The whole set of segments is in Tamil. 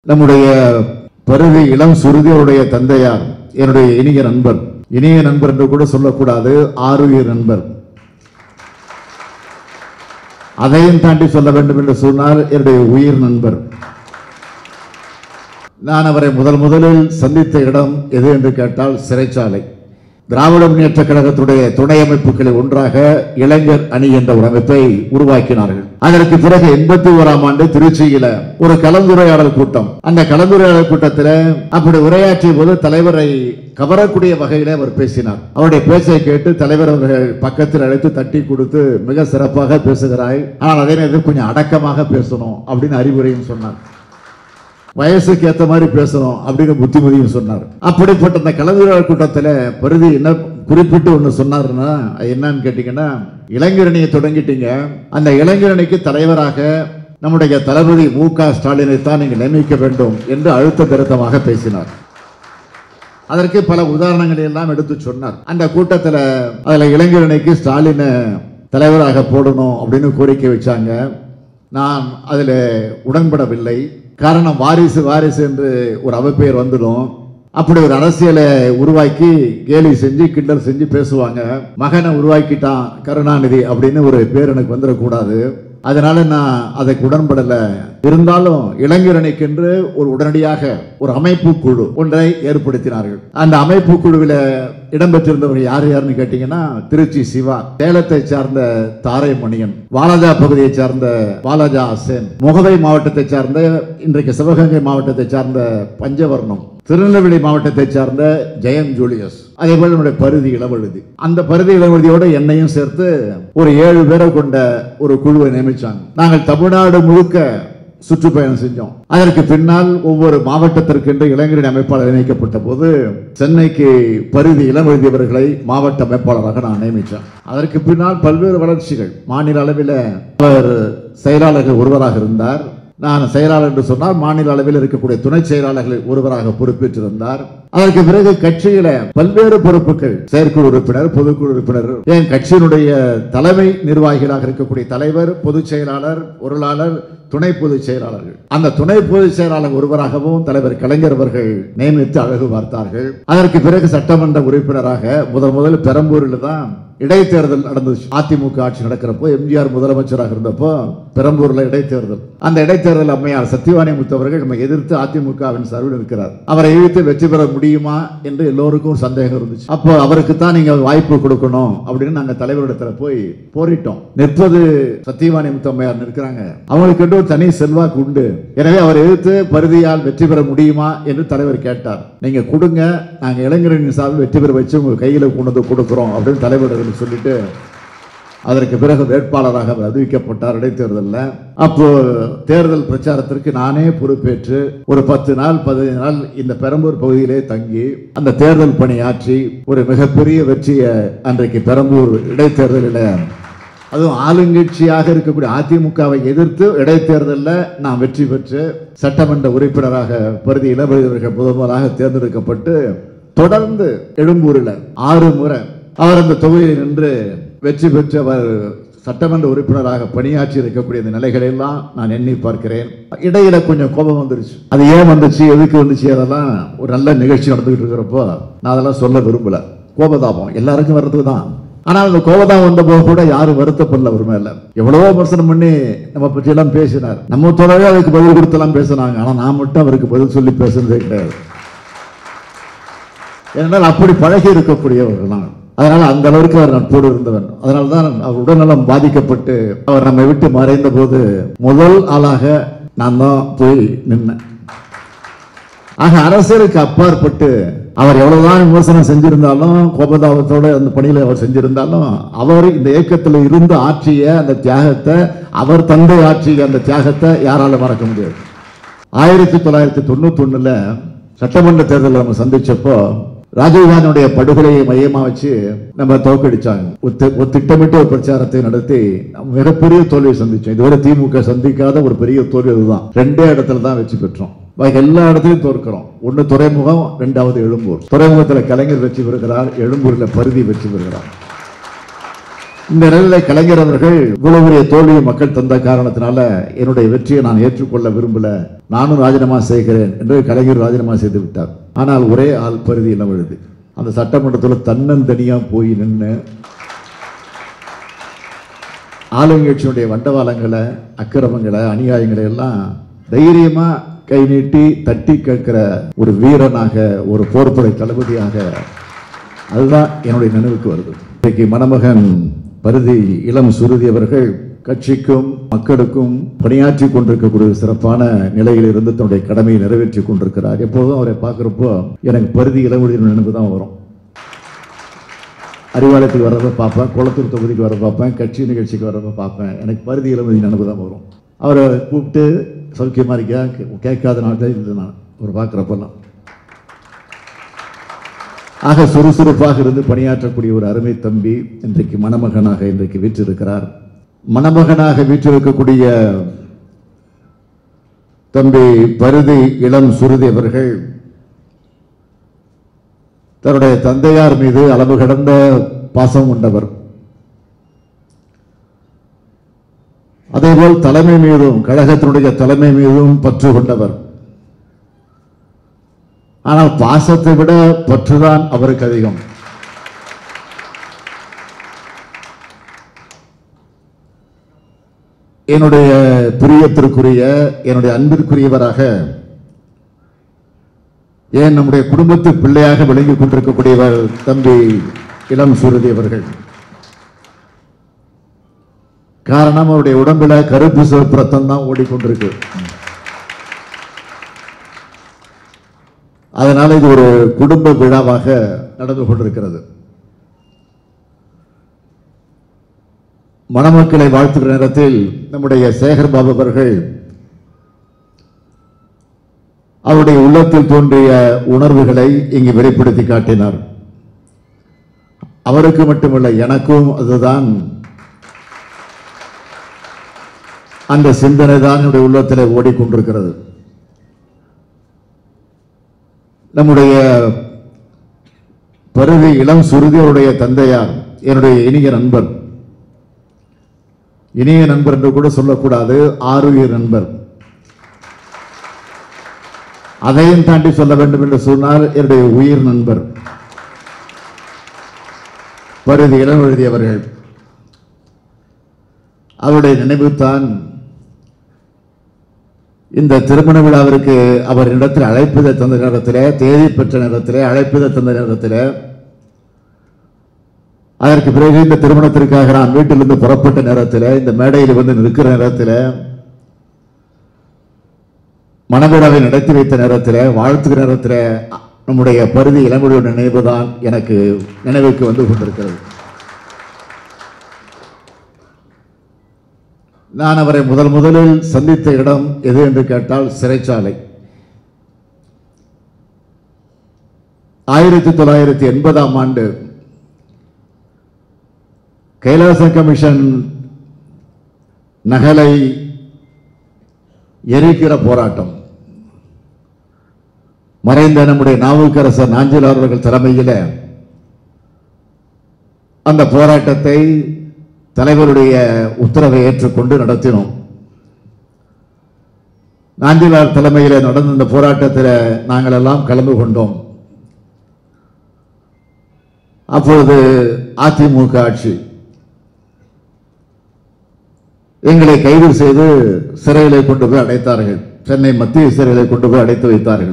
நம்முடைய பருதி இளம் சுருதியருடைய தந்தையார் என்னுடைய இனிய நண்பர் இனிய நண்பர் என்று கூட சொல்லக்கூடாது ஆருயிர் நண்பர் அதையும் தாண்டி சொல்ல வேண்டும் என்று சொன்னால் என்னுடைய உயிர் நண்பர் நான் அவரை முதல் முதலில் சந்தித்த இடம் எது என்று கேட்டால் சிறைச்சாலை திராவிட முன்னேற்ற கழகத்துடைய துணை அமைப்புகளில் ஒன்றாக இளைஞர் அணி என்ற ஒரு அமைப்பை உருவாக்கினார்கள் அதற்கு பிறகு எண்பத்தி ஓராம் ஆண்டு திருச்சியில ஒரு கலந்துரையாடல் கூட்டம் அந்த கலந்துரையாடல் கூட்டத்தில் அப்படி உரையாற்றிய போது தலைவரை கவரக்கூடிய வகையில அவர் பேசினார் அவருடைய பேச்சை கேட்டு தலைவர் அவர்கள் பக்கத்தில் அழைத்து தட்டி கொடுத்து மிக சிறப்பாக பேசுகிறாய் ஆனால் அதே நேரத்தில் கொஞ்சம் அடக்கமாக பேசணும் அப்படின்னு அறிவுரையும் சொன்னார் வயசுக்கு ஏத்த மாதிரி பேசணும் அப்படின்னு புத்திமதியும் சொன்னார் அப்படிப்பட்ட அந்த கலந்துரையாடல் கூட்டத்தில் பருதி என்ன குறிப்பிட்டு ஒன்று சொன்னாருன்னா அது என்னன்னு கேட்டீங்கன்னா இளைஞரணியை தொடங்கிட்டீங்க அந்த இளைஞரணிக்கு தலைவராக நம்முடைய தளபதி மு க ஸ்டாலினை தான் நீங்கள் நியமிக்க வேண்டும் என்று அழுத்த திருத்தமாக பேசினார் அதற்கு பல உதாரணங்களை எல்லாம் எடுத்து சொன்னார் அந்த கூட்டத்தில் அதில் இளைஞரணிக்கு ஸ்டாலினை தலைவராக போடணும் அப்படின்னு கோரிக்கை வச்சாங்க நான் அதில் உடன்படவில்லை காரணம் வாரிசு வாரிசு என்று ஒரு அவப்பெயர் வந்துடும் அப்படி ஒரு அரசியலை உருவாக்கி கேலி செஞ்சு கிண்டல் செஞ்சு பேசுவாங்க மகனை உருவாக்கிட்டான் கருணாநிதி அப்படின்னு ஒரு பேர் எனக்கு வந்துடக்கூடாது அதனால நான் அதுக்கு உடன்படல இருந்தாலும் இளைஞரணிக்கென்று ஒரு உடனடியாக ஒரு அமைப்பு குழு ஒன்றை ஏற்படுத்தினார்கள் அந்த அமைப்பு குழுவில் இடம்பெற்றிருந்தவர் யார் யாருன்னு கேட்டீங்கன்னா திருச்சி சிவா சேலத்தை சார்ந்த தாரைமணியன் வாலாஜா பகுதியை சார்ந்த வாலாஜா அசேன் முகவை மாவட்டத்தை சார்ந்த இன்றைக்கு சிவகங்கை மாவட்டத்தை சார்ந்த பஞ்சவர்ணம் திருநெல்வேலி மாவட்டத்தை சார்ந்த ஜெயம் ஜூலியஸ் அதே போல நம்முடைய பருதி இளவழுதி அந்த பருதி இளவழுதியோட என்னையும் சேர்த்து ஒரு ஏழு பேரை கொண்ட ஒரு குழுவை நியமிச்சாங்க நாங்கள் தமிழ்நாடு முழுக்க சுற்றுப்பயணம் செஞ்சோம் அதற்கு பின்னால் ஒவ்வொரு மாவட்டத்திற்கென்று இளைஞரின் அமைப்பாளர் நியமிக்கப்பட்ட போது சென்னைக்கு பருதி இளவழுதியவர்களை மாவட்ட அமைப்பாளராக நான் நியமித்தேன் அதற்கு பின்னால் பல்வேறு வளர்ச்சிகள் மாநில அளவில் அவர் செயலாளர்கள் ஒருவராக இருந்தார் நான் செயலாளர் என்று சொன்னால் மாநில அளவில் இருக்கக்கூடிய துணை செயலாளர்களில் ஒருவராக பொறுப்பேற்றிருந்தார் அதற்கு பிறகு கட்சியில பல்வேறு பொறுப்புகள் செயற்குழு உறுப்பினர் பொதுக்குழு உறுப்பினர் என் கட்சியினுடைய தலைமை நிர்வாகிகளாக இருக்கக்கூடிய தலைவர் பொதுச் செயலாளர் பொருளாளர் துணை பொதுச் செயலாளர்கள் அந்த துணை பொதுச் செயலாளர் ஒருவராகவும் தலைவர் கலைஞர் அவர்கள் நியமித்து அழகு பார்த்தார்கள் அதற்கு பிறகு சட்டமன்ற உறுப்பினராக முதல் முதல் பெரம்பூரில் தான் இடைத்தேர்தல் நடந்துச்சு அதிமுக ஆட்சி நடக்கிறப்போ எம்ஜிஆர் முதலமைச்சராக இருந்தப்போ பெரம்பூர்ல இடைத்தேர்தல் அந்த இடைத்தேர்தல் அம்மையார் சத்தியவாணி முத்தவர்கள் நம்ம எதிர்த்து அதிமுகவின் சார்பில் இருக்கிறார் அவரை எதிர்த்து வெற்றி பெற முடியுமா என்று எல்லோருக்கும் ஒரு சந்தேகம் இருந்துச்சு அப்போ அவருக்கு தான் நீங்க வாய்ப்பு கொடுக்கணும் அப்படின்னு நாங்க தலைவரிடத்துல போய் போரிட்டோம் நிற்பது சத்தியவாணி முத்தம்மையார் நிற்கிறாங்க அவங்களுக்கு என்று ஒரு தனி செல்வாக்கு உண்டு எனவே அவரை எதிர்த்து பருதியால் வெற்றி பெற முடியுமா என்று தலைவர் கேட்டார் நீங்க கொடுங்க நாங்க இளைஞரின் சார்பில் வெற்றி பெற வச்சு உங்க கையில கொண்டு வந்து கொடுக்குறோம் அப்படின்னு தலைவரிடம் சொல்லிட்டு அதற்கு பிறகு வேட்பாளராக அவர் அறிவிக்கப்பட்டார் இடைத்தேர்தலில் அப்போ தேர்தல் பிரச்சாரத்திற்கு நானே பொறுப்பேற்று ஒரு பத்து நாள் பதினைந்து நாள் இந்த பெரம்பூர் பகுதியிலே தங்கி அந்த தேர்தல் பணியாற்றி ஒரு மிகப்பெரிய வெற்றியை அன்றைக்கு பெரம்பூர் இடைத்தேர்தலில் அதுவும் ஆளுங்கட்சியாக இருக்கக்கூடிய அதிமுகவை எதிர்த்து இடைத்தேர்தலில் நான் வெற்றி பெற்று சட்டமன்ற உறுப்பினராக பருதி இளவரசர்கள் முதல்வராக தேர்ந்தெடுக்கப்பட்டு தொடர்ந்து எழும்பூரில் ஆறு முறை அவர் அந்த தொகுதியில் நின்று வெற்றி பெற்று அவர் சட்டமன்ற உறுப்பினராக பணியாற்றி இருக்கக்கூடிய இந்த நிலைகளை எல்லாம் நான் எண்ணி பார்க்கிறேன் இடையில கொஞ்சம் கோபம் வந்துருச்சு அது ஏன் வந்துச்சு எதுக்கு வந்துச்சு அதெல்லாம் ஒரு நல்ல நிகழ்ச்சி நடந்துகிட்டு இருக்கிறப்போ நான் அதெல்லாம் சொல்ல விரும்பல கோபதாபம் எல்லாருக்கும் வர்றது தான் ஆனால் அந்த கோபதாபம் வந்த போது கூட யாரும் வருத்தப்படல அவர் மேல எவ்வளவோ விமர்சனம் பண்ணி நம்ம பற்றி எல்லாம் பேசினார் நம்ம தொடவே அதுக்கு பதில் கொடுத்தெல்லாம் பேசினாங்க ஆனா நான் மட்டும் அவருக்கு பதில் சொல்லி பேசுனதே கிடையாது ஏனென்றால் அப்படி பழகி இருக்கக்கூடியவர்கள் நான் அதனால அந்த அளவுக்கு அவர் நட்போடு இருந்தவன் அதனால தான் அவர் உடல்நலம் பாதிக்கப்பட்டு அவர் நம்மை விட்டு மறைந்த போது முதல் ஆளாக நான் தான் போய் நின்னேன் ஆக அரசியலுக்கு அப்பாற்பட்டு அவர் எவ்வளவுதான் விமர்சனம் செஞ்சிருந்தாலும் கோபதாபத்தோட அந்த பணியில அவர் செஞ்சிருந்தாலும் அவர் இந்த இயக்கத்தில் இருந்து ஆற்றிய அந்த தியாகத்தை அவர் தந்தை ஆற்றிய அந்த தியாகத்தை யாரால மறக்க முடியாது ஆயிரத்தி தொள்ளாயிரத்தி தொண்ணூத்தி ஒண்ணுல சட்டமன்ற தேர்தலில் நம்ம சந்திச்சப்போ ராஜீவ்காந்தியுடைய படுகொலையை மையமா வச்சு நம்ம தோக்கடிச்சாங்க ஒரு தி- ஒரு திட்டமிட்ட ஒரு பிரச்சாரத்தை நடத்தி நம்ம மிகப்பெரிய தோல்வியை சந்திச்சோம் இதுவரை திமுக சந்திக்காத ஒரு பெரிய தோல்வி அதுதான் ரெண்டே இடத்துல தான் வெற்றி பெற்றோம் பாக்கி எல்லா இடத்துலையும் தோற்கிறோம் ஒன்னு துறைமுகம் ரெண்டாவது எழும்பூர் துறைமுகத்துல கலைஞர் வெற்றி பெறுகிறார் எழும்பூர்ல பருதி வெற்றி பெறுகிறார் இந்த நிலையில கலைஞர் அவர்கள் இவ்வளவு பெரிய தோல்வியை மக்கள் தந்த காரணத்தினால என்னுடைய வெற்றியை நான் ஏற்றுக்கொள்ள விரும்பல நானும் ராஜினாமா செய்கிறேன் என்று கலைஞர் ராஜினாமா செய்து விட்டார் ஆனால் ஒரே ஆள் பருதி இளம் எழுது அந்த சட்டமன்றத்தில் தன்னந்தனியா போய் நின்று ஆளுங்கட்சியுடைய வண்டவாளங்களை அக்கிரமங்களை அநியாயங்களை எல்லாம் தைரியமா கை நீட்டி தட்டி கேட்கிற ஒரு வீரனாக ஒரு போர்ப்படை தளபதியாக அதுதான் என்னுடைய நினைவுக்கு வருது இன்றைக்கு மணமகன் பருதி இளம் சுருதி அவர்கள் கட்சிக்கும் மக்களுக்கும் பணியாற்றி கொண்டிருக்கக்கூடிய சிறப்பான நிலையில் இருந்து தன்னுடைய கடமையை நிறைவேற்றி கொண்டிருக்கிறார் எப்போதும் அவரை பார்க்குறப்போ எனக்கு பருதி இளமுடியின் நினைவு தான் வரும் அறிவாலயத்துக்கு வர்றப்ப பார்ப்பேன் குளத்தூர் தொகுதிக்கு வர பார்ப்பேன் கட்சி நிகழ்ச்சிக்கு வர்றப்ப பார்ப்பேன் எனக்கு பருதி இளமதி நினைவு தான் வரும் அவரை கூப்பிட்டு சௌக்கியமா இருக்கியா கே- கேட்காத நாள் தான் இல்லை நான் அவர் பார்க்குறப்பெல்லாம் ஆக சுறுசுறுப்பாக இருந்து பணியாற்றக்கூடிய ஒரு அருமை தம்பி இன்றைக்கு மணமகனாக இன்றைக்கு வீற்றிருக்கிறார் மணமகனாக வீற்றிருக்கக்கூடிய தம்பி பருதி இளம் சுருதி அவர்கள் தன்னுடைய தந்தையார் மீது அளவு கடந்த பாசம் கொண்டவர் அதேபோல் தலைமை மீதும் கழகத்தினுடைய தலைமை மீதும் பற்று கொண்டவர் ஆனால் பாசத்தை விட பற்றுதான் அவருக்கு அதிகம் என்னுடைய பிரியத்திற்குரிய என்னுடைய அன்பிற்குரியவராக ஏன் நம்முடைய குடும்பத்து பிள்ளையாக விளங்கிக் கொண்டிருக்கக்கூடியவர் தம்பி இளம் சுருதி அவர்கள் காரணம் அவருடைய உடம்புல கருப்பு சிவப்பு ரத்தம் தான் ஓடிக்கொண்டிருக்கு அதனால இது ஒரு குடும்ப விழாவாக நடந்து கொண்டிருக்கிறது மணமக்களை வாழ்த்துகிற நேரத்தில் நம்முடைய சேகர் பாபு அவர்கள் அவருடைய உள்ளத்தில் தோன்றிய உணர்வுகளை இங்கு வெளிப்படுத்தி காட்டினார் அவருக்கு மட்டுமல்ல எனக்கும் அதுதான் அந்த சிந்தனை தான் என்னுடைய உள்ளத்தில் ஓடிக்கொண்டிருக்கிறது நம்முடைய பருதி இளம் சுருதியருடைய தந்தையார் என்னுடைய இனிய நண்பர் இனிய நண்பர் என்று கூட சொல்லக்கூடாது ஆருயிர் நண்பர் அதையும் தாண்டி சொல்ல வேண்டும் என்று சொன்னால் என்னுடைய உயிர் நண்பர் பருதி இளம் எழுதியவர்கள் அவருடைய நினைவுதான் இந்த திருமண விழாவிற்கு அவர் இடத்தில் அழைப்பதை தந்த நேரத்தில் தேதி பெற்ற நேரத்தில் அழைப்பதை தந்த நேரத்தில் அதற்கு பிறகு இந்த திருமணத்திற்காக நான் வீட்டிலிருந்து புறப்பட்ட நேரத்தில் இந்த மேடையில் வந்து நிற்கிற நேரத்தில் மணவிழாவை நடத்தி வைத்த நேரத்தில் வாழ்த்துகிற நேரத்தில் நம்முடைய பருதி இளமொழியோட நினைவு தான் எனக்கு நினைவுக்கு வந்து கொண்டிருக்கிறது நான் அவரை முதல் முதலில் சந்தித்த இடம் எது என்று கேட்டால் சிறைச்சாலை ஆயிரத்தி தொள்ளாயிரத்தி எண்பதாம் ஆண்டு கைலாச கமிஷன் நகலை எரிக்கிற போராட்டம் மறைந்த நம்முடைய நாவுக்கரசர் நாஞ்சிலார் அவர்கள் தலைமையில் அந்த போராட்டத்தை தலைவருடைய உத்தரவை ஏற்றுக்கொண்டு நடத்தினோம் நாஞ்சிலார் தலைமையில் நடந்த இந்த போராட்டத்தில் நாங்கள் எல்லாம் கலந்து கொண்டோம் அப்பொழுது அதிமுக ஆட்சி எங்களை கைது செய்து சிறையிலே கொண்டு போய் அடைத்தார்கள் சென்னை மத்திய சிறையிலே கொண்டு போய் அடைத்து வைத்தார்கள்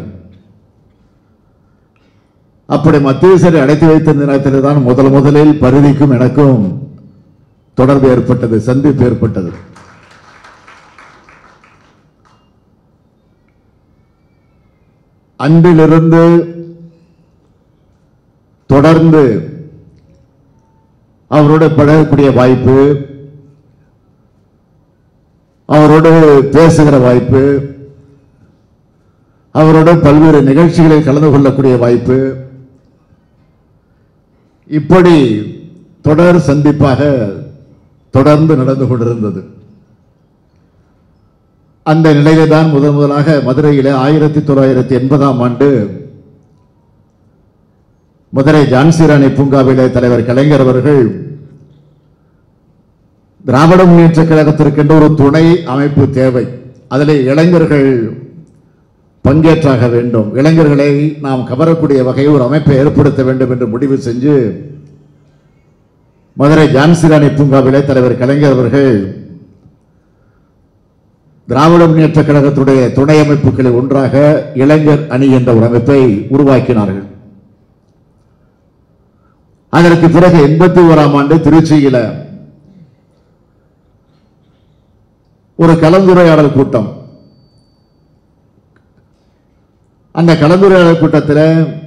அப்படி மத்திய சிறை அடைத்து வைத்த நேரத்தில் தான் முதல் முதலில் பருதிக்கும் எனக்கும் தொடர்பு ஏற்பட்டது சந்திப்பு ஏற்பட்டது அன்றிலிருந்து தொடர்ந்து அவரோட பழகக்கூடிய வாய்ப்பு அவரோடு பேசுகிற வாய்ப்பு அவரோட பல்வேறு நிகழ்ச்சிகளில் கலந்து கொள்ளக்கூடிய வாய்ப்பு இப்படி தொடர் சந்திப்பாக தொடர்ந்து நடந்து கொண்டிருந்தது அந்த நிலையில தான் முதன் முதலாக மதுரையில ஆயிரத்தி தொள்ளாயிரத்தி எண்பதாம் ஆண்டு மதுரை ஜான்சி ராணி பூங்காவிலே தலைவர் கலைஞர் அவர்கள் திராவிட முன்னேற்ற கழகத்திற்கென்று ஒரு துணை அமைப்பு தேவை அதில் இளைஞர்கள் பங்கேற்றாக வேண்டும் இளைஞர்களை நாம் கவரக்கூடிய வகையில் ஒரு அமைப்பை ஏற்படுத்த வேண்டும் என்று முடிவு செஞ்சு மதுரை ஜான்சிராணி பூங்காவிலே தலைவர் கலைஞர் அவர்கள் திராவிட முன்னேற்ற கழகத்துடைய துணை அமைப்புகளில் ஒன்றாக இளைஞர் அணி என்ற ஒரு அமைப்பை உருவாக்கினார்கள் அதற்கு பிறகு எண்பத்தி ஓராம் ஆண்டு திருச்சியில ஒரு கலந்துரையாடல் கூட்டம் அந்த கலந்துரையாடல் கூட்டத்தில்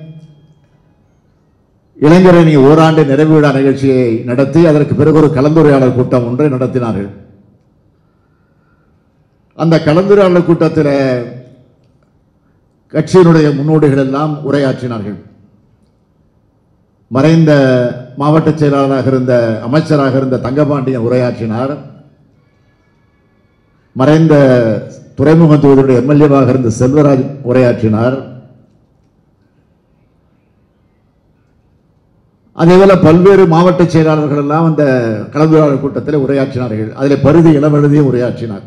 இளைஞரணி ஓராண்டு நிறைவு விழா நிகழ்ச்சியை நடத்தி அதற்கு பிறகு ஒரு கலந்துரையாடல் கூட்டம் ஒன்றை நடத்தினார்கள் அந்த கலந்துரையாடல் கூட்டத்தில் கட்சியினுடைய முன்னோடிகள் எல்லாம் உரையாற்றினார்கள் மறைந்த மாவட்ட செயலாளராக இருந்த அமைச்சராக இருந்த தங்கபாண்டியன் உரையாற்றினார் மறைந்த துறைமுகம் தொகுதியுடைய எம்எல்ஏவாக இருந்த செல்வராஜ் உரையாற்றினார் அதேபோல பல்வேறு மாவட்ட செயலாளர்கள் எல்லாம் அந்த கலந்துரையாடல் கூட்டத்தில் உரையாற்றினார்கள் அதில் பருதி இளவழுதியும் உரையாற்றினார்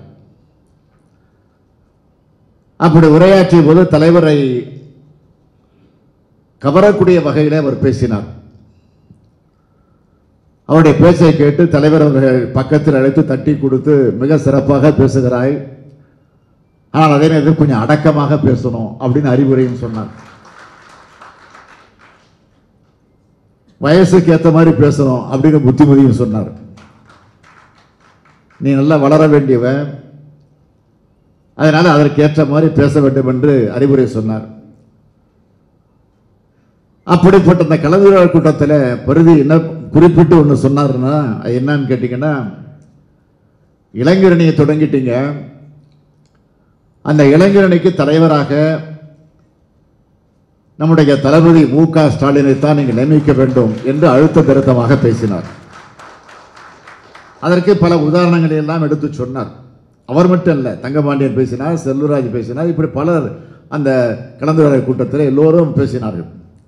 அப்படி உரையாற்றிய போது தலைவரை கவரக்கூடிய வகையில் அவர் பேசினார் அவருடைய பேச்சை கேட்டு தலைவர் அவர்கள் பக்கத்தில் அழைத்து தட்டி கொடுத்து மிக சிறப்பாக பேசுகிறாய் ஆனால் அதே நேரத்தில் கொஞ்சம் அடக்கமாக பேசணும் அப்படின்னு அறிவுரையும் சொன்னார் வயசுக்கு ஏற்ற மாதிரி பேசணும் அப்படின்னு புத்திமதியும் சொன்னார் நீ நல்லா வளர வேண்டியவன் அதனால அதற்கு ஏற்ற மாதிரி பேச வேண்டும் என்று அறிவுரை சொன்னார் அப்படிப்பட்ட அந்த கலந்துரையாடல் கூட்டத்தில் பருதி என்ன குறிப்பிட்டு ஒன்று சொன்னாருன்னா அது என்னன்னு கேட்டிங்கன்னா இளைஞரணியை தொடங்கிட்டீங்க அந்த இளைஞரணிக்கு தலைவராக நம்முடைய தளபதி மு க ஸ்டாலினை தான் நீங்கள் நியமிக்க வேண்டும் என்று அழுத்த திருத்தமாக பேசினார் அதற்கு பல உதாரணங்களை எல்லாம் எடுத்து சொன்னார் அவர் மட்டும் இல்லை தங்கபாண்டியன் பேசினார் செல்வராஜ் பேசினார் இப்படி பலர் அந்த கலந்துரையாடல் கூட்டத்தில் எல்லோரும் பேசினார்கள்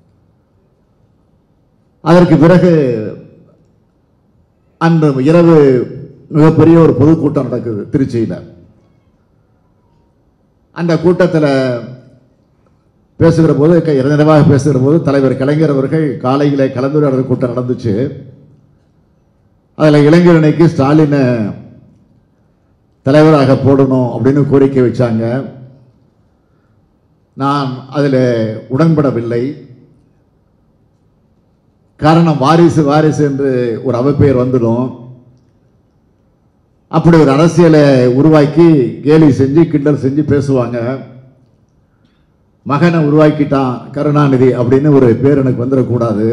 அதற்கு பிறகு அன்று இரவு மிகப்பெரிய ஒரு பொதுக்கூட்டம் நடக்குது திருச்சியில் அந்த கூட்டத்தில் பேசுகிற போது க- நிறைவாக பேசுகிற போது தலைவர் கலைஞர் அவர்கள் காலையில் கலந்துரையாடல் கூட்டம் நடந்துச்சு அதில் இளைஞரணிக்கு ஸ்டாலினை தலைவராக போடணும் அப்படின்னு கோரிக்கை வச்சாங்க நான் அதில் உடன்படவில்லை காரணம் வாரிசு வாரிசு என்று ஒரு அவப்பெயர் வந்துடும் அப்படி ஒரு அரசியலை உருவாக்கி கேலி செஞ்சு கிண்டல் செஞ்சு பேசுவாங்க மகனை உருவாக்கிட்டான் கருணாநிதி அப்படின்னு ஒரு பேர் எனக்கு வந்துடக்கூடாது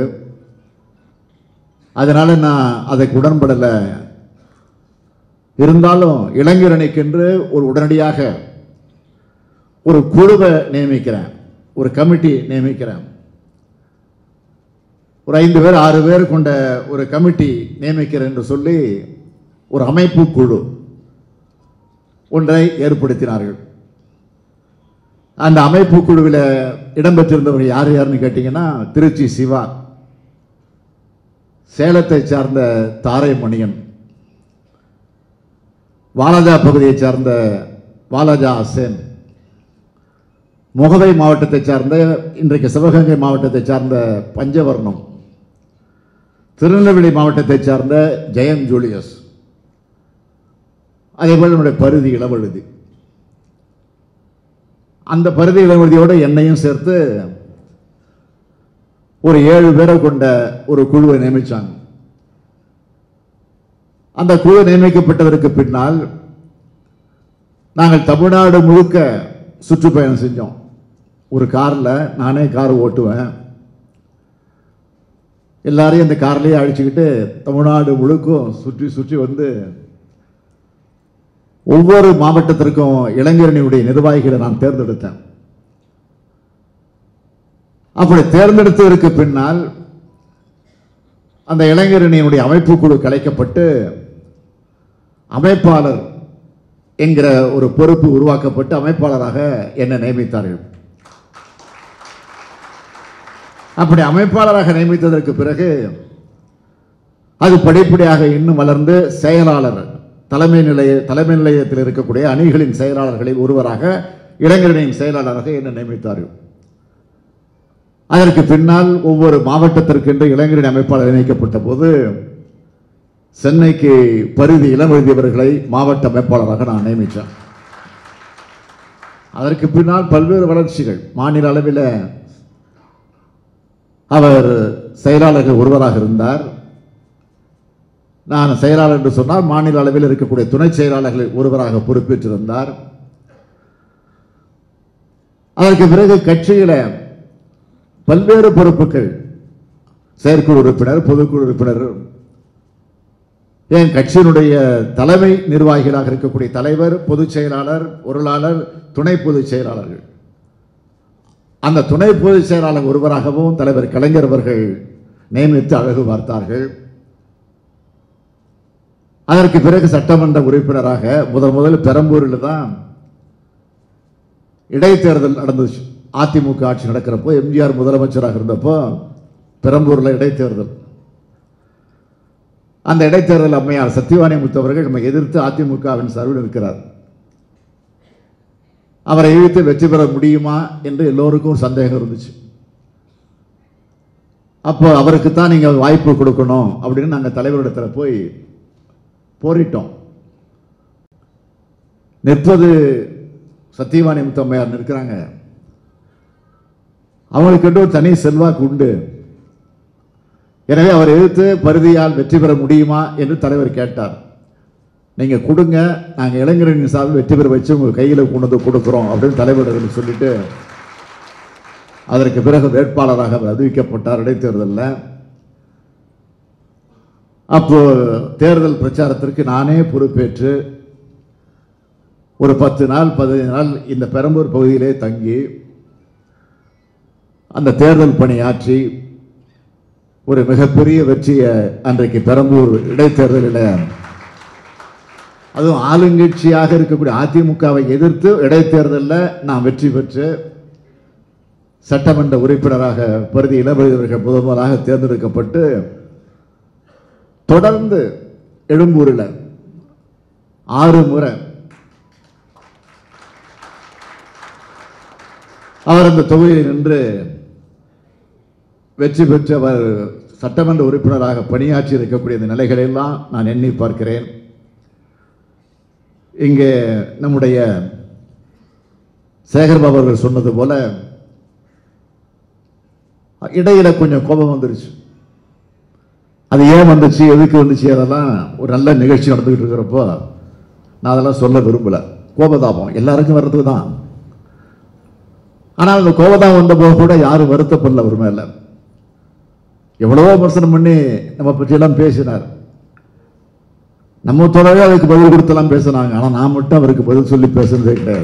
அதனால நான் அதுக்கு உடன்படலை இருந்தாலும் இளைஞரணிக்கென்று ஒரு உடனடியாக ஒரு குழுவை நியமிக்கிறேன் ஒரு கமிட்டி நியமிக்கிறேன் ஒரு ஐந்து பேர் ஆறு பேர் கொண்ட ஒரு கமிட்டி நியமிக்கிறேன் என்று சொல்லி ஒரு அமைப்பு குழு ஒன்றை ஏற்படுத்தினார்கள் அந்த அமைப்பு குழுவில் இடம்பெற்றிருந்தவர்கள் யார் யாருன்னு கேட்டிங்கன்னா திருச்சி சிவா சேலத்தை சார்ந்த தாரைமணியன் வாலாஜா பகுதியைச் சார்ந்த வாலாஜா அசேன் முகவை மாவட்டத்தைச் சார்ந்த இன்றைக்கு சிவகங்கை மாவட்டத்தைச் சார்ந்த பஞ்சவர்ணம் திருநெல்வேலி மாவட்டத்தைச் சார்ந்த ஜெயம் ஜூலியஸ் அதேபோல் நம்முடைய பருதி இளவழுதி அந்த பருதி இளவழுதியோட என்னையும் சேர்த்து ஒரு ஏழு பேரை கொண்ட ஒரு குழுவை நியமிச்சாங்க அந்த குழு நியமிக்கப்பட்டதற்கு பின்னால் நாங்கள் தமிழ்நாடு முழுக்க சுற்றுப்பயணம் செஞ்சோம் ஒரு காரில் நானே கார் ஓட்டுவேன் எல்லாரையும் அந்த கார்லேயே அழைச்சிக்கிட்டு தமிழ்நாடு முழுக்கும் சுற்றி சுற்றி வந்து ஒவ்வொரு மாவட்டத்திற்கும் இளைஞரணியுடைய நிர்வாகிகளை நான் தேர்ந்தெடுத்தேன் அப்படி தேர்ந்தெடுத்ததற்கு பின்னால் அந்த இளைஞரணியினுடைய அமைப்பு குழு கலைக்கப்பட்டு அமைப்பாளர் என்கிற ஒரு பொறுப்பு உருவாக்கப்பட்டு அமைப்பாளராக என்னை நியமித்தார்கள் அப்படி அமைப்பாளராக நியமித்ததற்கு பிறகு அது படிப்படியாக இன்னும் வளர்ந்து செயலாளர் தலைமை நிலைய தலைமை நிலையத்தில் இருக்கக்கூடிய அணிகளின் செயலாளர்களில் ஒருவராக இளைஞரணியின் செயலாளராக என்ன நியமித்தார்கள் அதற்கு பின்னால் ஒவ்வொரு மாவட்டத்திற்கென்று இளைஞரணி அமைப்பாளர் இணைக்கப்பட்ட போது சென்னைக்கு பரிதி இளம் எழுதியவர்களை மாவட்ட அமைப்பாளராக நான் நியமித்தேன் அதற்கு பின்னால் பல்வேறு வளர்ச்சிகள் மாநில அளவில் அவர் செயலாளர்கள் ஒருவராக இருந்தார் நான் செயலாளர் என்று சொன்னால் மாநில அளவில் இருக்கக்கூடிய துணை செயலாளர்கள் ஒருவராக பொறுப்பேற்றிருந்தார் அதற்கு பிறகு கட்சியில பல்வேறு பொறுப்புகள் செயற்குழு உறுப்பினர் பொதுக்குழு உறுப்பினர் ஏன் கட்சியினுடைய தலைமை நிர்வாகிகளாக இருக்கக்கூடிய தலைவர் பொதுச் செயலாளர் பொருளாளர் துணை பொதுச் செயலாளர்கள் அந்த துணை பொதுச் செயலாளர் ஒருவராகவும் தலைவர் கலைஞர் அவர்கள் நியமித்து அழகு பார்த்தார்கள் அதற்கு பிறகு சட்டமன்ற உறுப்பினராக முதல் முதல் பெரம்பூரில் தான் இடைத்தேர்தல் நடந்துச்சு அதிமுக ஆட்சி நடக்கிறப்போ எம்ஜிஆர் முதலமைச்சராக இருந்தப்போ பெரம்பூரில் இடைத்தேர்தல் அந்த இடைத்தேர்தல் அம்மையார் சத்தியவாணி முத்தவர்கள் நம்ம எதிர்த்து அதிமுகவின் சார்பில் இருக்கிறார் அவரை எதிர்த்து வெற்றி பெற முடியுமா என்று எல்லோருக்கும் சந்தேகம் இருந்துச்சு அப்போ அவருக்கு தான் நீங்கள் வாய்ப்பு கொடுக்கணும் அப்படின்னு நாங்கள் தலைவரிடத்தில் போய் போரிட்டோம் நிற்பது சத்தியவாணி முத்தம்மையார் நிற்கிறாங்க அவங்களுக்கு ஒரு தனி செல்வாக்கு உண்டு எனவே அவர் எதிர்த்து பருதியால் வெற்றி பெற முடியுமா என்று தலைவர் கேட்டார் நீங்க கொடுங்க நாங்க இளைஞரின் சார்பில் வெற்றி பெற வச்சு உங்க கையில கொண்டு வந்து கொடுக்குறோம் அப்படின்னு தலைவர்கள் சொல்லிட்டு அதற்கு பிறகு வேட்பாளராக அவர் அறிவிக்கப்பட்டார் இடைத்தேர்தலில் அப்போ தேர்தல் பிரச்சாரத்திற்கு நானே பொறுப்பேற்று ஒரு பத்து நாள் பதினைந்து நாள் இந்த பெரம்பூர் பகுதியிலே தங்கி அந்த தேர்தல் பணியாற்றி ஒரு மிகப்பெரிய வெற்றியை அன்றைக்கு பெரம்பூர் இடைத்தேர்தலில் அதுவும் ஆளுங்கட்சியாக இருக்கக்கூடிய அதிமுகவை எதிர்த்து இடைத்தேர்தலில் நான் வெற்றி பெற்று சட்டமன்ற உறுப்பினராக பருதி இளவரசர்கள் முதல் முதலாக தேர்ந்தெடுக்கப்பட்டு தொடர்ந்து எழும்பூரில் ஆறு முறை அவர் அந்த தொகுதியில் நின்று வெற்றி பெற்று அவர் சட்டமன்ற உறுப்பினராக பணியாற்றி இருக்கக்கூடிய இந்த நிலைகளெல்லாம் நான் எண்ணி பார்க்கிறேன் இங்கே நம்முடைய சேகர்பாபு அவர்கள் சொன்னது போல இடையில கொஞ்சம் கோபம் வந்துருச்சு அது ஏன் வந்துச்சு எதுக்கு வந்துச்சு அதெல்லாம் ஒரு நல்ல நிகழ்ச்சி நடந்துகிட்டு இருக்கிறப்போ நான் அதெல்லாம் சொல்ல விரும்பல கோபதாபம் எல்லாருக்கும் வர்றது தான் ஆனால் அந்த கோபதாபம் வந்த போது கூட யாரும் வருத்தப்படல அவர் மேல எவ்வளவோ விமர்சனம் பண்ணி நம்ம பற்றியெல்லாம் பேசினார் நம்ம தொடரவே அதுக்கு பதில் கொடுத்தெல்லாம் பேசினாங்க ஆனால் நான் மட்டும் அவருக்கு பதில் சொல்லி பேசுனதே கிடையாது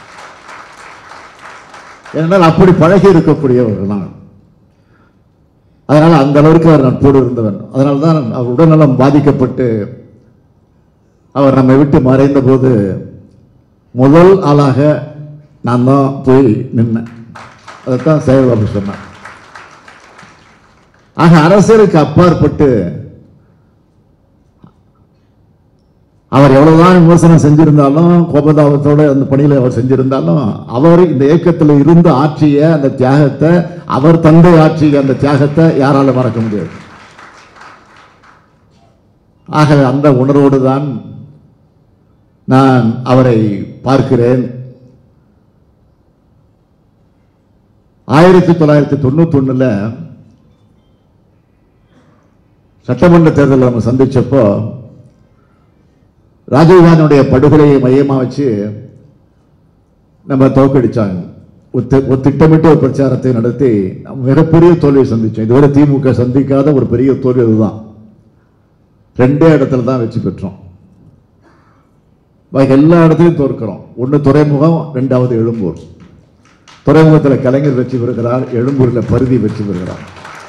ஏனென்றால் அப்படி பழகி இருக்கக்கூடியவர்கள் நான் அதனால அந்த அளவுக்கு அவர் நட்போடு இருந்தவன் அதனால தான் அவர் உடல்நலம் பாதிக்கப்பட்டு அவர் நம்மை விட்டு மறைந்த போது முதல் ஆளாக நான் தான் போய் நின்னேன் அதைத்தான் சேகர்பாபு சொன்னார் ஆக அரசியலுக்கு அப்பாற்பட்டு அவர் எவ்வளவுதான் விமர்சனம் செஞ்சிருந்தாலும் கோபதாபத்தோட அந்த பணியில அவர் செஞ்சிருந்தாலும் அவர் இந்த இயக்கத்தில் இருந்து ஆற்றிய அந்த தியாகத்தை அவர் தந்தை ஆற்றிய அந்த தியாகத்தை யாரால மறக்க முடியாது ஆக அந்த உணர்வோடு தான் நான் அவரை பார்க்கிறேன் ஆயிரத்தி தொள்ளாயிரத்தி தொண்ணூத்தி ஒண்ணுல சட்டமன்ற தேர்தலில் நம்ம சந்திச்சப்போ ராஜீவ்காந்தியுடைய படுகொலையை மையமா வச்சு நம்ம தோக்கடிச்சாங்க ஒரு தி- ஒரு திட்டமிட்ட ஒரு பிரச்சாரத்தை நடத்தி மிகப்பெரிய தோல்வியை சந்திச்சோம் இதுவரை திமுக சந்திக்காத ஒரு பெரிய தோல்வி அதுதான் ரெண்டே இடத்துல தான் வெற்றி பெற்றோம் பாக்கி எல்லா இடத்துலையும் தோற்கிறோம் ஒன்று துறைமுகம் ரெண்டாவது எழும்பூர் துறைமுகத்தில் கலைஞர் வெற்றி பெறுகிறார் எழும்பூரில் பருதி வெற்றி பெறுகிறார்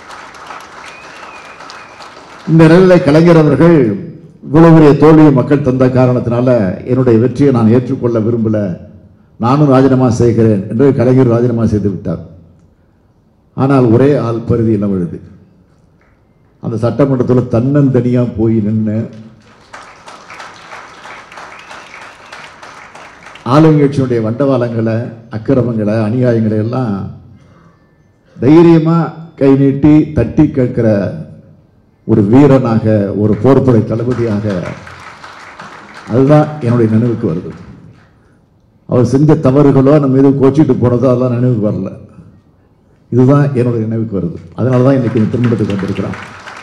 இந்த நிலையில கலைஞர் அவர்கள் இவ்வளவு பெரிய தோல்வியை மக்கள் தந்த காரணத்தினால என்னுடைய வெற்றியை நான் ஏற்றுக்கொள்ள விரும்பல நானும் ராஜினாமா செய்கிறேன் என்று கலைஞர் ராஜினாமா செய்து விட்டார் ஆனால் ஒரே ஆள் பருதி இளம் எழுது அந்த சட்டமன்றத்தில் தன்னந்தனியா போய் நின்று ஆளுங்கட்சியுடைய வண்டவாளங்களை அக்கிரமங்களை அநியாயங்களை எல்லாம் தைரியமா கை நீட்டி தட்டி கேட்கிற ஒரு வீரனாக ஒரு போர்ப்படை தளபதியாக அதுதான் என்னுடைய நினைவுக்கு வருது அவர் செஞ்ச தவறுகளோ நம்ம மீது கோச்சிட்டு போனதோ அதெல்லாம் நினைவுக்கு வரல இதுதான் என்னுடைய நினைவுக்கு வருது அதனால தான் இன்னைக்கு இந்த திருமணத்துக்கு வந்திருக்கிறான்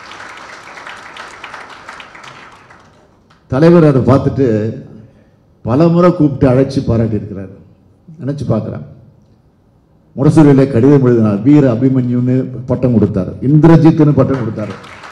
தலைவர் அதை பார்த்துட்டு பல முறை கூப்பிட்டு அழைச்சி பாராட்டி இருக்கிறார் நினைச்சு பார்க்குறேன் முரசூரியில கடிதம் எழுதினார் வீர அபிமன்யுன்னு பட்டம் கொடுத்தார் இந்திரஜித்னு பட்டம் கொடுத்தார்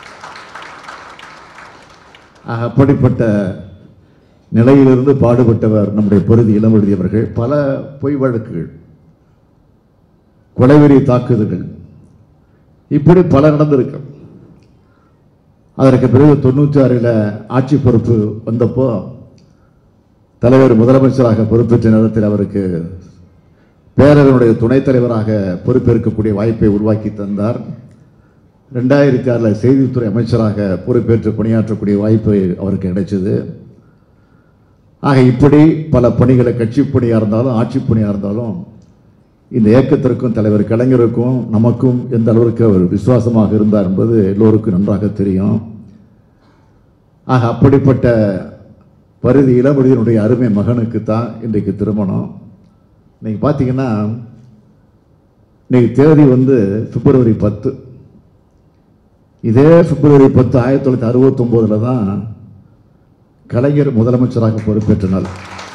ஆக, அப்படிப்பட்ட நிலையிலிருந்து பாடுபட்டவர் நம்முடைய பொருதி இளமருதி அவர்கள் பல பொய் வழக்குகள் கொலைவெறி தாக்குதல்கள் இப்படி பல நடந்திருக்கு அதற்கு பிறகு தொண்ணூற்றி ஆறில் ஆட்சி பொறுப்பு வந்தப்போ தலைவர் முதலமைச்சராக பொறுப்பேற்ற நேரத்தில் அவருக்கு பேரவையினுடைய துணைத் தலைவராக பொறுப்பேற்கக்கூடிய வாய்ப்பை உருவாக்கி தந்தார் ரெண்டாயிரத்தி ஆறில் செய்தித்துறை அமைச்சராக பொறுப்பேற்று பணியாற்றக்கூடிய வாய்ப்பு அவருக்கு கிடைச்சது ஆக இப்படி பல பணிகளை கட்சி பணியாக இருந்தாலும் ஆட்சி பணியாக இருந்தாலும் இந்த இயக்கத்திற்கும் தலைவர் கலைஞருக்கும் நமக்கும் எந்த அளவிற்கு அவர் விசுவாசமாக இருந்தார் என்பது எல்லோருக்கும் நன்றாக தெரியும் ஆக அப்படிப்பட்ட பருதி இளமொழியினுடைய அருமை மகனுக்கு தான் இன்றைக்கு திருமணம் நீங்கள் பார்த்தீங்கன்னா இன்னைக்கு தேதி வந்து பிப்ரவரி பத்து இதே பிப்ரவரி பத்து ஆயிரத்தி தொள்ளாயிரத்தி அறுபத்தொம்போதில் தான் கலைஞர் முதலமைச்சராக பொறுப்பேற்ற நாள்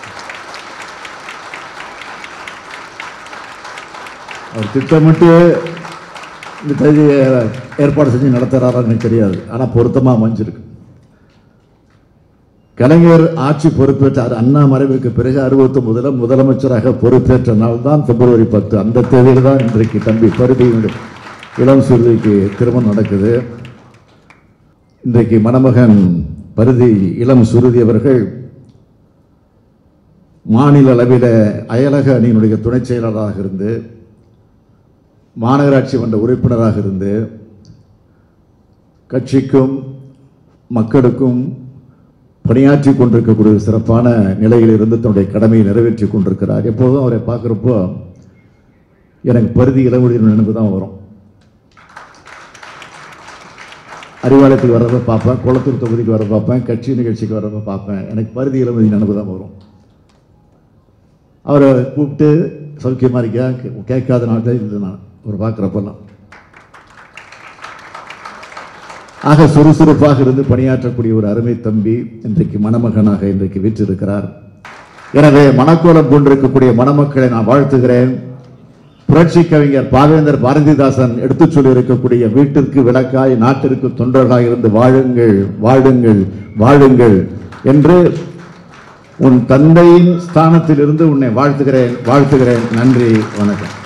அவர் திட்டமிட்டு இந்த தேதியை ஏற்பாடு செஞ்சு நடத்துகிறாரான்னு எனக்கு தெரியாது ஆனால் பொருத்தமாக அமைஞ்சிருக்கு கலைஞர் ஆட்சி பொறுப்பேற்றார் அண்ணா மறைவுக்கு பிறகு அறுபத்தொன்பதுல முதலமைச்சராக பொறுப்பேற்ற நாள் தான் பிப்ரவரி பத்து அந்த தேதியில் தான் இன்றைக்கு தம்பி பருதியினுடைய இளம் சுருதிக்கு திருமணம் நடக்குது இன்றைக்கு மணமகன் பருதி இளம் சுருதி அவர்கள் மாநில அளவில் அயலக அணியினுடைய துணைச் செயலாளராக இருந்து மாநகராட்சி மன்ற உறுப்பினராக இருந்து கட்சிக்கும் மக்களுக்கும் பணியாற்றி கொண்டிருக்கக்கூடிய ஒரு சிறப்பான நிலையில் இருந்து தன்னுடைய கடமையை நிறைவேற்றி கொண்டிருக்கிறார் எப்போதும் அவரை பார்க்குறப்போ எனக்கு பருதி இளவழியின் நினைவு தான் வரும் அறிவாலயத்துக்கு வர்றப்ப பார்ப்பேன் குளத்தூர் தொகுதிக்கு வர பார்ப்பேன் கட்சி நிகழ்ச்சிக்கு வர்றப்ப பார்ப்பேன் எனக்கு பருதி இளவழி நினைவு தான் வரும் அவரை கூப்பிட்டு சௌக்கியமாக இருக்கியா கே- கேட்காத நாள் தான் இது நான் அவர் பார்க்குறப்பெல்லாம் ஆக சுறுசுறுப்பாக இருந்து பணியாற்றக்கூடிய ஒரு அருமை தம்பி இன்றைக்கு மணமகனாக இன்றைக்கு வீற்றிருக்கிறார் எனவே மணக்கோலம் கொண்டிருக்கக்கூடிய மணமக்களை நான் வாழ்த்துகிறேன் புரட்சி கவிஞர் பாவேந்தர் பாரதிதாசன் எடுத்துச் சொல்லி இருக்கக்கூடிய வீட்டிற்கு விளக்காய் நாட்டிற்கு தொண்டர்களாக இருந்து வாழுங்கள் வாழுங்கள் வாழுங்கள் என்று உன் தந்தையின் ஸ்தானத்தில் இருந்து உன்னை வாழ்த்துகிறேன் வாழ்த்துகிறேன் நன்றி வணக்கம்